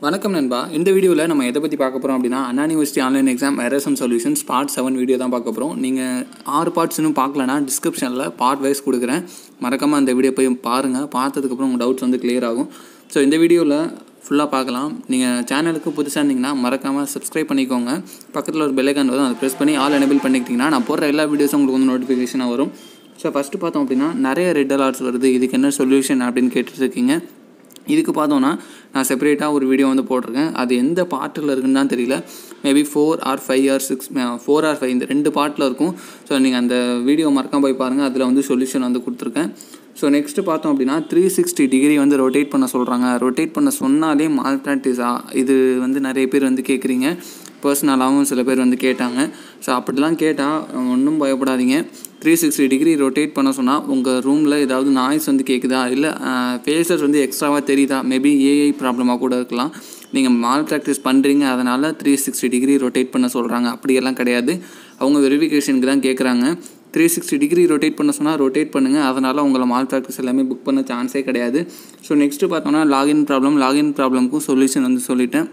வணக்கம் நண்பா இந்த வீடியோவில் நம்ம எதை பற்றி பார்க்க போகிறோம் அப்படின்னா அண்ணா யூனிவர்சிட்டி ஆன்லைன் எக்ஸாம் எரசம் சொல்யூஷன்ஸ் பார்ட் செவன் வீடியோ தான் பார்க்க போகிறோம் நீங்கள் ஆறு பார்ட்ஸ் இன்னும் பார்க்கலனா டிஸ்கிரிப்ஷனில் பார்ட் வைஸ் கொடுக்குறேன் மறக்காமல் அந்த வீடியோ போய் பாருங்கள் பார்த்ததுக்கப்புறம் உங்கள் டவுட்ஸ் வந்து clear ஆகும் ஸோ இந்த வீடியோவில் ஃபுல்லாக பார்க்கலாம் நீங்கள் சேனலுக்கு புதுசாக இருந்தீங்கன்னா மறக்காமல் சப்ஸ்கிரைப் பண்ணிக்கோங்க பக்கத்தில் ஒரு பெல்லைக்கான் வரும் அதை ப்ரெஸ் பண்ணி ஆல் எனேபிள் பண்ணிக்கிட்டிங்கன்னா நான் போடுற எல்லா வீடியோஸும் உங்களுக்கு வந்து நோட்டிஃபிகேஷனாக வரும் ஸோ ஃபஸ்ட்டு பார்த்தோம் அப்படின்னா நிறைய ரெட் அலார்ட்ஸ் வருது இதுக்கு என்ன சொல்யூஷன் அப்படின்னு கேட்டுட்டு இருக்கீங்க இதுக்கு பார்த்தோன்னா நான் செப்பரேட்டாக ஒரு வீடியோ வந்து போட்டிருக்கேன் அது எந்த பார்ட்டில் இருக்குன்னு தான் தெரியல maybe four or five or six four or five இந்த ரெண்டு பார்ட்டில் இருக்கும் ஸோ நீங்கள் அந்த வீடியோ மறக்காம போய் பாருங்கள் அதில் வந்து சொல்யூஷன் வந்து கொடுத்துருக்கேன் ஸோ நெக்ஸ்ட்டு பார்த்தோம் அப்படின்னா த்ரீ சிக்ஸ்டி டிகிரி வந்து ரொட்டேட் பண்ண சொல்கிறாங்க ரொட்டேட் பண்ண சொன்னாலே மால் ப்ராக்டிஸா இது வந்து நிறைய பேர் வந்து கேட்குறீங்க பர்சனலாகவும் சில பேர் வந்து கேட்டாங்க ஸோ அப்படிலாம் கேட்டால் ஒன்றும் பயப்படாதீங்க த்ரீ சிக்ஸ்டி டிகிரி ரொட்டேட் பண்ண சொன்னால் உங்கள் ரூமில் ஏதாவது நாய்ஸ் வந்து கேட்குதா இல்லை ஃபேஸஸ் வந்து எக்ஸ்ட்ராவாக தெரியுதா மேபி ஏஐ ப்ராப்ளமாக கூட இருக்கலாம் நீங்கள் மால் ப்ராக்டிஸ் பண்ணுறீங்க அதனால் த்ரீ சிக்ஸ்டி டிகிரி ரொட்டேட் பண்ண சொல்கிறாங்க அப்படியெல்லாம் கிடையாது அவங்க வெரிஃபிகேஷனுக்கு தான் கேட்குறாங்க த்ரீ சிக்ஸ்டி டிகிரி ரொட்டேட் பண்ண சொன்னால் ரொட்டேட் பண்ணுங்கள் அதனால் உங்களை மால் ப்ராக்டிஸ் எல்லாமே புக் பண்ண சான்ஸே கிடையாது ஸோ நெக்ஸ்ட்டு பார்த்தோன்னா லாகின் ப்ராப்ளம் லாகின் ப்ராப்ளம்க்கும் சொல்யூஷன் வந்து சொல்லிட்டேன்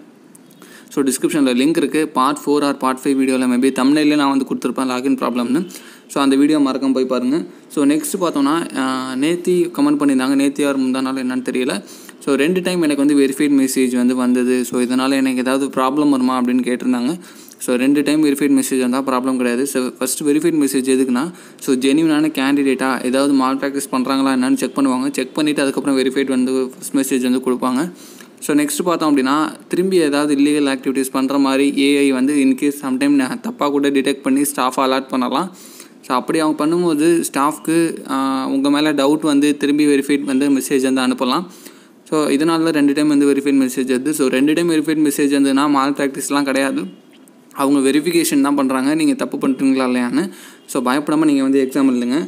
ஸோ டிஸ்கிரிப்ஷனில் லிங்க் இருக்குது part four or part five வீடியோவில் மேபி தமிழ்லேயே நான் வந்து கொடுத்துருப்பேன் லாகின் ப்ராப்ளம்னு ஸோ அந்த வீடியோ மறக்காம போய் பாருங்கள் ஸோ நெக்ஸ்ட் பார்த்தோன்னா நேத்தி கமெண்ட் பண்ணியிருந்தாங்க நேத்தி யார் முந்தா நாள் என்னன்னு தெரியல ஸோ ரெண்டு டைம் எனக்கு வந்து வெரிஃபைட் மெசேஜ் வந்து வந்தது ஸோ இதனால் எனக்கு ஏதாவது ப்ராப்ளம் வருமா அப்படின்னு கேட்டிருந்தாங்க ஸோ ரெண்டு டைம் வெரிஃபைட் மெசேஜ் வந்தால் ப்ராப்ளம் கிடையாது ஸோ ஃபஸ்ட் வெரிஃபைட் மெசேஜ் எதுக்குன்னா ஸோ ஜென்யூனான கேண்டிடேட்டாக ஏதாவது மால் ப்ராக்டிஸ் பண்ணுறாங்களா என்னன்னு செக் பண்ணுவாங்க செக் பண்ணிவிட்டு அதுக்கப்புறம் வெரிஃபைட் வந்து ஃபஸ்ட் மெசேஜ் வந்து கொடுப்பாங்க ஸோ நெக்ஸ்ட் பார்த்தோம் அப்படின்னா திரும்பி ஏதாவது இல்லீகல் ஆக்டிவிட்டீஸ் பண்ணுற மாதிரி ஏஐ வந்து இன்கேஸ் சம்டைம் தப்பாக கூட டிடெக்ட் பண்ணி ஸ்டாஃப் அலாட் பண்ணலாம் ஸோ அப்படி அவங்க பண்ணும்போது ஸ்டாஃப்க்கு உங்கள் மேலே டவுட் வந்து திரும்பி வெரிஃபைட் வந்து மெசேஜ் வந்து அனுப்பலாம் ஸோ இதனால தான் ரெண்டு டைம் வந்து வெரிஃபைட் மெசேஜ் வருது ஸோ ரெண்டு டைம் வெரிஃபைட் மெசேஜ் வந்துன்னா மால் ப்ராக்டிஸ்லாம் கிடையாது அவங்க வெரிஃபிகேஷன் தான் பண்ணுறாங்க நீங்கள் தப்பு பண்ணுறீங்களா இல்லையான்னு ஸோ பயப்படாமல் நீங்கள் வந்து எக்ஸாம் எழுதுங்க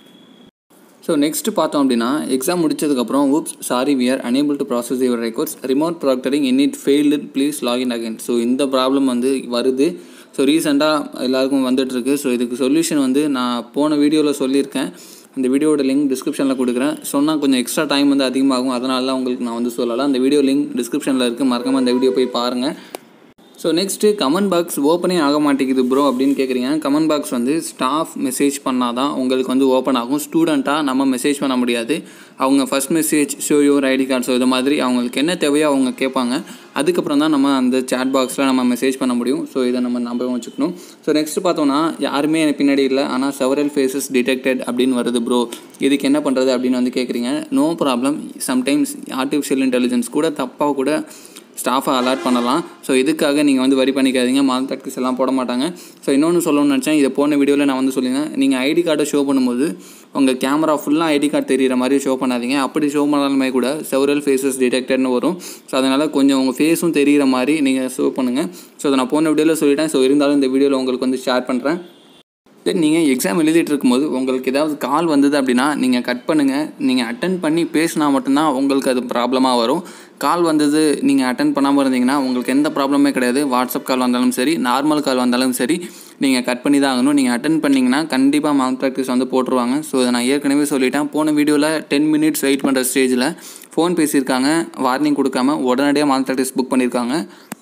ஸோ நெக்ஸ்ட் பார்த்தோம் அப்படின்னா எக்ஸாம் முடிச்சதுக்கப்புறம் oops sorry we are unable to process your records remote proctoring in it failed please login again so இந்த ப்ராப்ளம் வந்து வருது ஸோ ரீசெண்டாக எல்லாருக்கும் வந்துட்டுருக்கு ஸோ இதுக்கு சொல்யூஷன் வந்து நான் போன வீடியோவில் சொல்லியிருக்கேன் அந்த வீடியோட லிங்க் டிஸ்கிரிப்ஷனில் கொடுக்குறேன் சொன்னால் கொஞ்சம் எக்ஸ்ட்ரா டைம் வந்து அதிகமாகும் அதனால தான் உங்களுக்கு நான் வந்து சொல்லலாம் அந்த வீடியோ லிங்க் டிஸ்கிரிப்ஷனில் இருக்குது மறக்காமல் அந்த வீடியோ போய் பாருங்கள் ஸோ நெக்ஸ்ட்டு கமெண்ட் பாக்ஸ் ஓப்பனே ஆக மாட்டேங்குது ப்ரோ அப்படின்னு கேட்குறீங்க கமெண்ட் பாக்ஸ் வந்து ஸ்டாஃப் மெசேஜ் பண்ணால் தான் உங்களுக்கு வந்து ஓப்பன் ஆகும் ஸ்டூடெண்ட்டாக நம்ம மெசேஜ் பண்ண முடியாது அவங்க first message show your ID card so இது மாதிரி அவங்களுக்கு என்ன தேவையோ அவங்க கேட்பாங்க அதுக்கப்புறம் தான் நம்ம அந்த சேட் பாக்ஸில் நம்ம மெசேஜ் பண்ண முடியும் ஸோ இதை நம்ம ஞாபகம் வச்சுக்கணும் ஸோ நெக்ஸ்ட் பார்த்தோன்னா யாருமே எனக்கு பின்னாடி இல்லை ஆனால் செவரல் ஃபேஸஸ் டிடெக்டட் அப்படின்னு வருது ப்ரோ இதுக்கு என்ன பண்ணுறது அப்படின்னு வந்து கேட்குறீங்க no problem sometimes artificial intelligence கூட தப்பாக கூட ஸ்டாஃபை அலாட் பண்ணலாம் ஸோ இதுக்காக நீங்கள் வந்து வரி பண்ணிக்காதீங்க மால் ப்ராக்டிஸ் எல்லாம் போட மாட்டாங்க ஸோ இன்னொன்று சொல்லணும்னு நினச்சேன் இதை போன வீடியோவில் நான் வந்து சொல்லியிருந்தேன் நீங்கள் ஐடி கார்டை ஷோ பண்ணும்போது உங்கள் கேமரா ஃபுல்லாக ஐடி கார்டு தெரிகிற மாதிரி ஷோ பண்ணாதீங்க அப்படி ஷோ பண்ணாலுமே கூட செவரல் ஃபேஸஸ் டிடெக்டட்னு வரும் ஸோ அதனால் கொஞ்சம் உங்கள் ஃபேஸும் தெரிகிற மாதிரி நீங்கள் ஷோ பண்ணுங்கள் ஸோ அதை நான் போன வீடியோவில் சொல்லிட்டேன் ஸோ இருந்தாலும் இந்த வீடியோவில் உங்களுக்கு வந்து ஷேர் பண்ணுறேன் தென் நீங்கள் எக்ஸாம் எழுதிட்டு இருக்கும்போது உங்களுக்கு ஏதாவது கால் வந்தது அப்படின்னா நீங்கள் கட் பண்ணுங்கள் நீங்கள் அட்டன் பண்ணி பேசினா மட்டும்தான் உங்களுக்கு அது ப்ராப்ளமாக வரும் கால் வந்தது நீங்கள் அட்டன் பண்ணாமல் இருந்தீங்கன்னா உங்களுக்கு எந்த ப்ராப்ளமே கிடையாது வாட்ஸ்அப் கால் வந்தாலும் சரி நார்மல் கால் வந்தாலும் சரி நீங்கள் கட் பண்ணி தான் ஆகணும் நீங்கள் அட்டன் பண்ணிங்கன்னா கண்டிப்பாக மால் ப்ராக்டிஸ் வந்து போட்டுருவாங்க ஸோ இதை நான் ஏற்கனவே சொல்லிட்டேன் போன வீடியோவில் டென் மினிட்ஸ் வெயிட் பண்ணுற ஸ்டேஜில் ஃபோன் பேசியிருக்காங்க வார்னிங் கொடுக்காம உடனடியாக மால் ப்ராக்டிஸ் புக் பண்ணியிருக்காங்க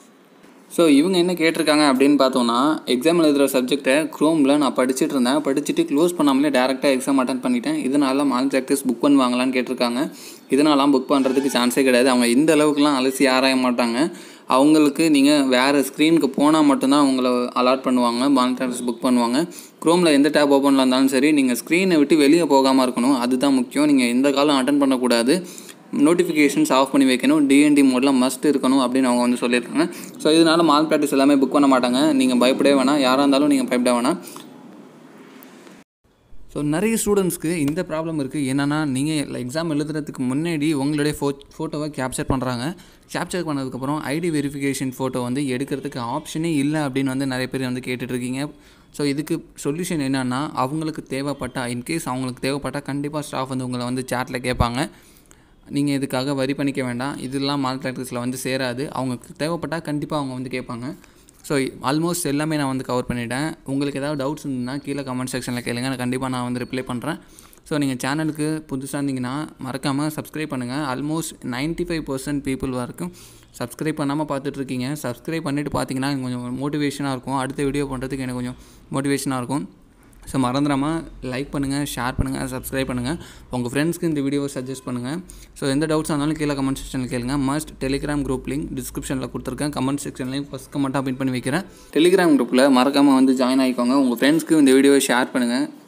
ஸோ இவங்க என்ன கேட்டிருக்காங்க அப்படின்னு பார்த்தோன்னா எக்ஸாம் எழுதுகிற சப்ஜெக்டை க்ரோமில் நான் படிச்சுட்டு இருந்தேன் படிச்சுட்டு க்ளோஸ் பண்ணாமலே டேரெக்டாக எக்ஸாம் அட்டன் பண்ணிட்டேன் இதனால மால் ப்ராக்டிஸ் புக் பண்ணுவாங்களான்னு கேட்டிருக்காங்க இதனாலாம் புக் பண்ணுறதுக்கு சான்ஸே கிடையாது அவங்க இந்த அளவுக்குலாம் அலசி ஆராய மாட்டாங்க அவங்களுக்கு நீங்கள் வேறு ஸ்க்ரீனுக்கு போனால் மட்டும்தான் அவங்கள அலாட் பண்ணுவாங்க மால் ப்ராக்டிஸ் புக் பண்ணுவாங்க க்ரோமில் எந்த டேப் ஓப்பனில் இருந்தாலும் சரி நீங்கள் ஸ்க்ரீனை விட்டு வெளியே போகாமல் இருக்கணும் அதுதான் முக்கியம் நீங்கள் எந்த காலம் அட்டன் பண்ணக்கூடாது நோட்டிஃபிகேஷன்ஸ் ஆஃப் பண்ணி வைக்கணும் டிஎன்டி மோடில் மஸ்ட் இருக்கணும் அப்படின்னு அவங்க வந்து சொல்லியிருக்காங்க ஸோ இதனால் மால் ப்ராக்டிஸ் எல்லாமே புக் பண்ண மாட்டாங்க நீங்கள் பயப்படவே வேணாம் யாராக இருந்தாலும் நீங்கள் பயப்பட வேணாம் ஸோ நிறைய ஸ்டூடெண்ட்ஸ்க்கு இந்த ப்ராப்ளம் இருக்குது என்னென்னா நீங்கள் எக்ஸாம் எழுதுறதுக்கு முன்னாடி உங்களுடைய ஃபோ ஃபோட்டோவை கேப்சர் பண்ணுறாங்க கேப்சர் பண்ணதுக்கப்புறம் ஐடி வெரிஃபிகேஷன் ஃபோட்டோ வந்து எடுக்கிறதுக்கு ஆப்ஷனே இல்லை அப்படின்னு வந்து நிறைய பேர் வந்து கேட்டுட்ருக்கீங்க ஸோ இதுக்கு சொல்யூஷன் என்னென்னா அவங்களுக்கு தேவைப்பட்டால் இன்கேஸ் அவங்களுக்கு தேவைப்பட்டால் கண்டிப்பாக ஸ்டாஃப் வந்து உங்களை வந்து சேட்டில் கேட்பாங்க நீங்கள் இதுக்காக வரி பண்ணிக்க வேண்டாம் இதெல்லாம் மால் ப்ராக்டிஸில் வந்து சேராது அவங்களுக்கு தேவைப்பட்டால் கண்டிப்பாக அவங்க வந்து கேட்பாங்க ஸோ ஆல்மோஸ்ட் எல்லாமே நான் வந்து கவர் பண்ணிட்டேன் உங்களுக்கு ஏதாவது டவுட்ஸ் இருந்ததுன்னா கீழே கமெண்ட் செக்ஷனில் கேளுங்க நான் கண்டிப்பாக நான் வந்து ரிப்ளை பண்ணுறேன் ஸோ நீங்கள் சேனலுக்கு புதுசாக இருந்தீங்கன்னா மறக்காமல் சப்ஸ்கிரைப் பண்ணுங்கள் almost ninety five percent people வரைக்கும் சப்ஸ்கிரைப் பண்ணாமல் பார்த்துட்ருக்கீங்க சப்ஸ்கிரைப் பண்ணிவிட்டு பார்த்தீங்கன்னா எனக்கு கொஞ்சம் மோட்டிவேஷனாக இருக்கும் அடுத்த வீடியோ பண்ணுறதுக்கு எனக்கு கொஞ்சம் மோட்டிவேஷனாக இருக்கும் ஸோ மறந்துடாமல் லைக் பண்ணுங்கள் ஷேர் பண்ணுங்கள் சப்ஸ்கிரைப் பண்ணுங்கள் உங்கள் ஃப்ரெண்ட்ஸ்க்கு இந்த வீடியோவை சஜஸ்ட் பண்ணுங்கள் ஸோ எந்த டவுட்ஸ் இருந்தாலும் கீழே கமெண்ட் செக்ஷனில் கேளுங்க மஸ்ட் டெலிகிராம் குரூப் லிங்க் டிஸ்கிரிப்ஷனில் கொடுத்துருக்கேன் கமெண்ட் செக்ஷன்லையும் ஃபஸ்ட் கமெண்ட்டாக பின் பண்ணி வைக்கிறேன் டெலிகிராம் குரூப்பில் மறக்காமல் வந்து ஜாயின் ஆகிக்கோங்க உங்கள் ஃப்ரெண்ட்ஸ்க்கு இந்த வீடியோவை ஷேர் பண்ணுங்கள்